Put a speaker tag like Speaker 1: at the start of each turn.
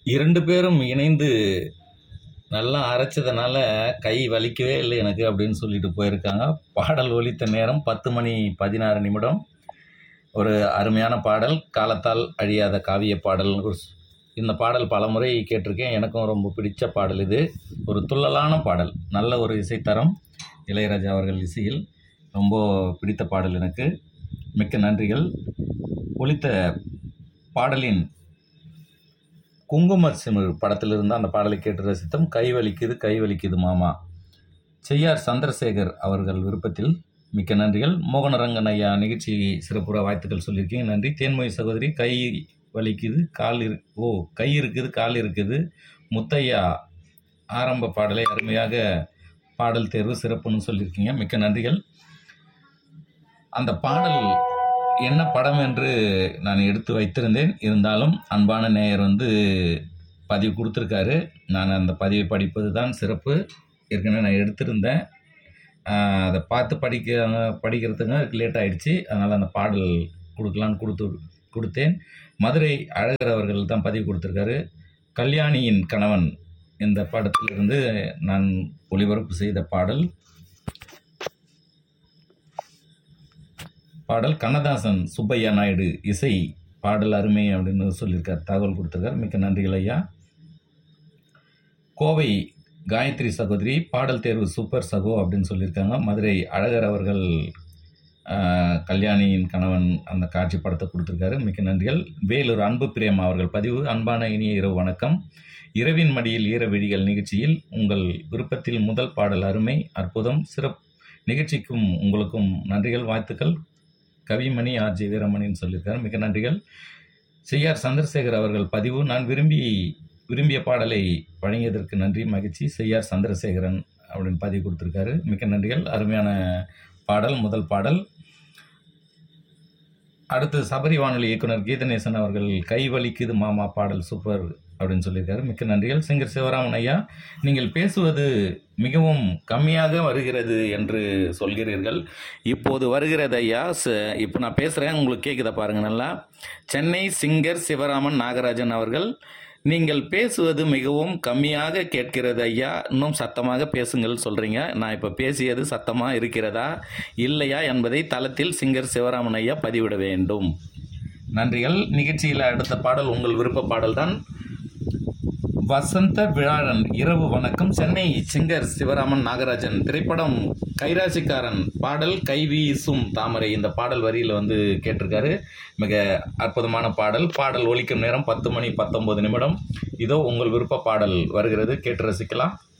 Speaker 1: இரண்டு பேரும் இணைந்து நல்லா அரைச்சதுனால கை வலிக்கவே இல்லை எனக்கு அப்படின்னு சொல்லிட்டு போயிருக்காங்க பாடல் ஒலித்த நேரம் பத்து மணி பதினாறு நிமிடம் ஒரு அருமையான பாடல் காலத்தால் அழியாத காவிய பாடல் ஒரு ஸ்- இந்த பாடல் பலமுறை கேட்டிருக்கேன் எனக்கும் ரொம்ப பிடிச்ச பாடல் இது ஒரு துள்ளலான பாடல் நல்ல ஒரு இசைத்தரம் இளையராஜா அவர்கள் இசையில் ரொம்ப பிடித்த பாடல் எனக்கு மிக்க நன்றிகள் ஒலித்த பாடலின் குங்கும சிமிழ் படத்திலிருந்து அந்த பாடலை கேட்டு ரசித்தோம் கை வலிக்குது கை வலிக்குது மாமா செய்யார் சந்திரசேகர் அவர்கள் விருப்பத்தில் மிக்க நன்றிகள் மோகனரங்கன் ஐயா நிகழ்ச்சி சிறப்புற வாழ்த்துக்கள் சொல்லியிருக்கீங்க நன்றி தேன்மொழி சகோதரி கை வலிக்குது கால் இரு ஓ கை இருக்குது கால் இருக்குது முத்தையா ஆரம்ப பாடலை அருமையாக பாடல் தேர்வு சிறப்புன்னு சொல்லியிருக்கீங்க மிக்க நன்றிகள் அந்த பாடல் என்ன படம் என்று நான் எடுத்து வைத்திருந்தேன் இருந்தாலும் அன்பான நேயர் வந்து பதிவு கொடுத்துருக்காரு நான் அந்த பதிவை படிப்பது தான் சிறப்பு ஏற்கனவே நான் எடுத்திருந்தேன் ஆஹ் அதை பார்த்து படிக்க படிக்கிறதுக்கு லேட் ஆயிடுச்சு அதனால் அந்த பாடல் கொடுக்கலான்னு கொடுத்து கொடுத்தேன் மதுரை அழகர் அவர்கள் தான் பதிவு கொடுத்துருக்காரு கல்யாணியின் கணவன் இந்த படத்திலிருந்து நான் ஒளிபரப்பு செய்த பாடல் பாடல் கண்ணதாசன் சுப்பையா நாயுடு இசை பாடல் அருமை அப்படின்னு சொல்லியிருக்கார் தகவல் கொடுத்துருக்கார் மிக்க நன்றிகள் ஐயா கோவை காயத்ரி சகோதரி பாடல் தேர்வு சூப்பர் சகோ அப்படின்னு சொல்லியிருக்காங்க மதுரை அழகர் அவர்கள் ஆஹ், கல்யாணியின் கணவன் அந்த காட்சி படத்தை கொடுத்துருக்காரு மிக்க நன்றிகள் வேலூர் அன்பு பிரேமா அவர்கள் பதிவு அன்பான இனிய இரவு வணக்கம் இரவின் மடியில் ஈர விழிகள் நிகழ்ச்சியில் உங்கள் விருப்பத்தில் முதல் பாடல் அருமை அற்புதம் சிறப்பு நிகழ்ச்சிக்கும் உங்களுக்கும் நன்றிகள் வாழ்த்துக்கள் கவிமணி ஆர்ஜி வீரமணின்னு சொல்லியிருக்காரு மிக நன்றிகள் செய்யார் சந்திரசேகர் அவர்கள் பதிவு நான் விரும்பி விரும்பிய பாடலை வழங்கியதற்கு நன்றி மகிழ்ச்சி செய்யார் சந்திரசேகரன் அப்படின்னு பதிவு கொடுத்துருக்காரு மிக்க நன்றிகள் அருமையான பாடல் முதல் பாடல் அடுத்து சபரி வானொலி இயக்குனர் கீதநேசன் அவர்கள் கை வலிக்குது மாமா பாடல் சூப்பர் அப்படின்னு சொல்லியிருக்காரு மிக்க நன்றிகள் சிங்கர் சிவராமன் ஐயா நீங்கள் பேசுவது மிகவும் கம்மியாக வருகிறது என்று சொல்கிறீர்கள் இப்போது வருகிறது ஐயா ச- இப்போ நான் பேசுகிறேன் உங்களுக்கு கேட்குதா பாருங்க நல்லா சென்னை சிங்கர் சிவராமன் நாகராஜன் அவர்கள் நீங்கள் பேசுவது மிகவும் கம்மியாக கேட்கிறது ஐயா இன்னும் சத்தமாக பேசுங்கள் சொல்கிறீங்க நான் இப்போ பேசியது சத்தமாக இருக்கிறதா இல்லையா என்பதை தளத்தில் சிங்கர் சிவராமன் ஐயா பதிவிட வேண்டும் நன்றிகள் நிகழ்ச்சியில் அடுத்த பாடல் உங்கள் விருப்ப பாடல் தான் வசந்த விழாடன் இரவு வணக்கம் சென்னை சிங்கர் சிவராமன் நாகராஜன் திரைப்படம் கைராசிக்காரன் பாடல் கை வீசும் தாமரை இந்த பாடல் வரியில் வந்து கேட்டிருக்காரு மிக அற்புதமான பாடல் பாடல் ஒலிக்கும் நேரம் பத்து மணி பத்தொன்பது நிமிடம் இதோ உங்கள் விருப்ப பாடல் வருகிறது கேட்டு ரசிக்கலாம்